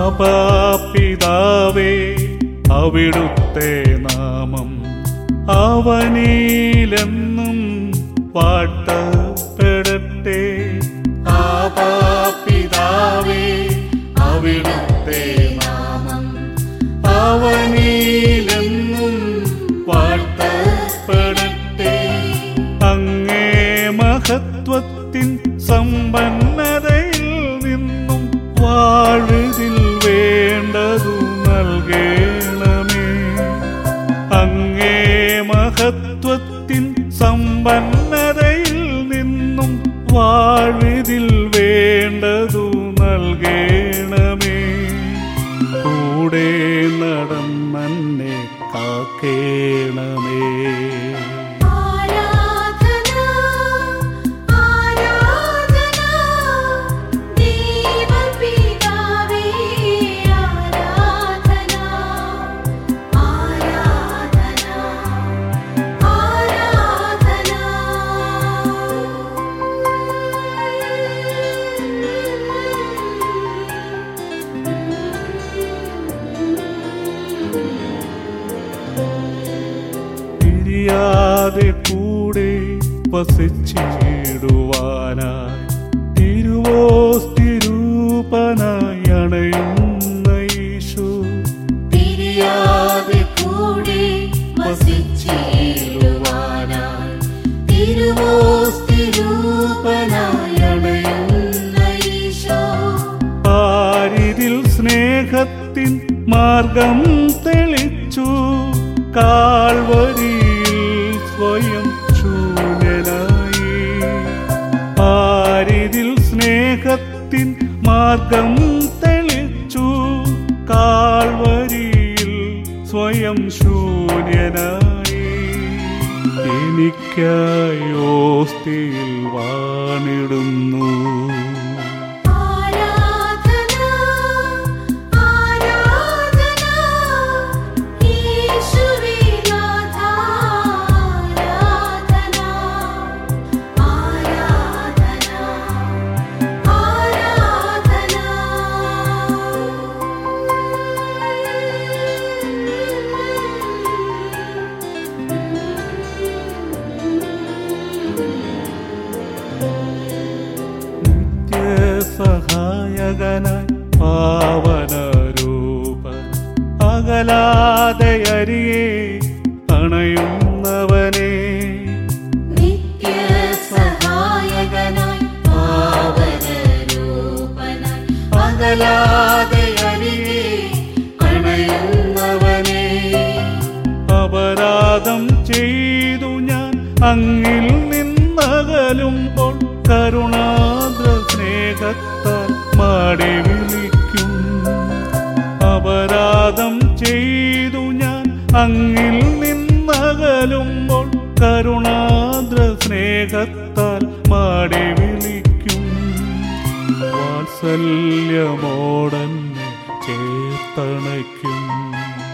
ആപാപിതാവേ അവിടുത്തെ നാമം അവനിലെന്നും പാട്ടപ്പെടട്ടെ ആപാപിതാവേ അവിടുത്തെ നാമം അവനിലെന്നും വാഴ്ത്തപ്പെടട്ടെ അങ്ങേ മഹത്വത്തിൻ സമ്പന്നതയിൽ നിന്നും വാഴുതിൽ വേണ്ടതു നൽകേണമേ അങ്ങേ മഹത്വത്തിൻ സമ്പന്നതയിൽ നിന്നും വാഴുതിൽ വേണ്ടതു നൽകേണമേ കൂടെ നടന്നെ കാക്കേണമേ ആരാധന ആരാധന ദൈവപിതാവേ ആരാധന ആരാധന പിരിയാതെ കൂടെ വസിച്ചിടുവാനായി തിരുവോസ്തിരൂപനായി അണയുന്ന ഈശോ പിരിയാതെ കൂടെ വസിച്ചിടുവാനായി തിരുവോസ്തിരൂപനായി അണയുന്ന ഈശോ പാരിതിൽ സ്നേഹത്തിൻ മാർഗം തെളിച്ചു കാൽവരിയിൽ സ്വയം ശൂന്യനായി പാരിതിൽ സ്നേഹത്തിൻ മാർഗം തെളിച്ചു കാൽവരിയിൽ സ്വയം ശൂന്യനായി എനിക്കായി ഓസ്തിയിൽ വാണിടുന്നു ആരാധന ആരാധന യേശുവേ നാഥ ആരാധന ആരാധന നിത്യസഹായകനായി പാവനരൂപൻ അകലാതെ അരിയെ അണയുന്നവനെ നിത്യസഹായകനായി പാവനരൂപനായി അകലാതെ അരികെ അണയുന്നവനേ അപരാധം ചെയ്തു ഞാൻ അങ്ങിൽ നിന്നകലുമ്പോൾ കരുണാദ്ര സ്നേഹത്താൽ മാടി വിളിക്കും അപരാധം ചെയ്തു ഞാൻ അങ്ങിൽ നിന്നകലുമ്പോൾ കരുണാദ്ര സ്നേഹത്താൽ മാടി വിളിക്കും വാത്സല്യമോടന്നെ ചേർത്തണയ്ക്കും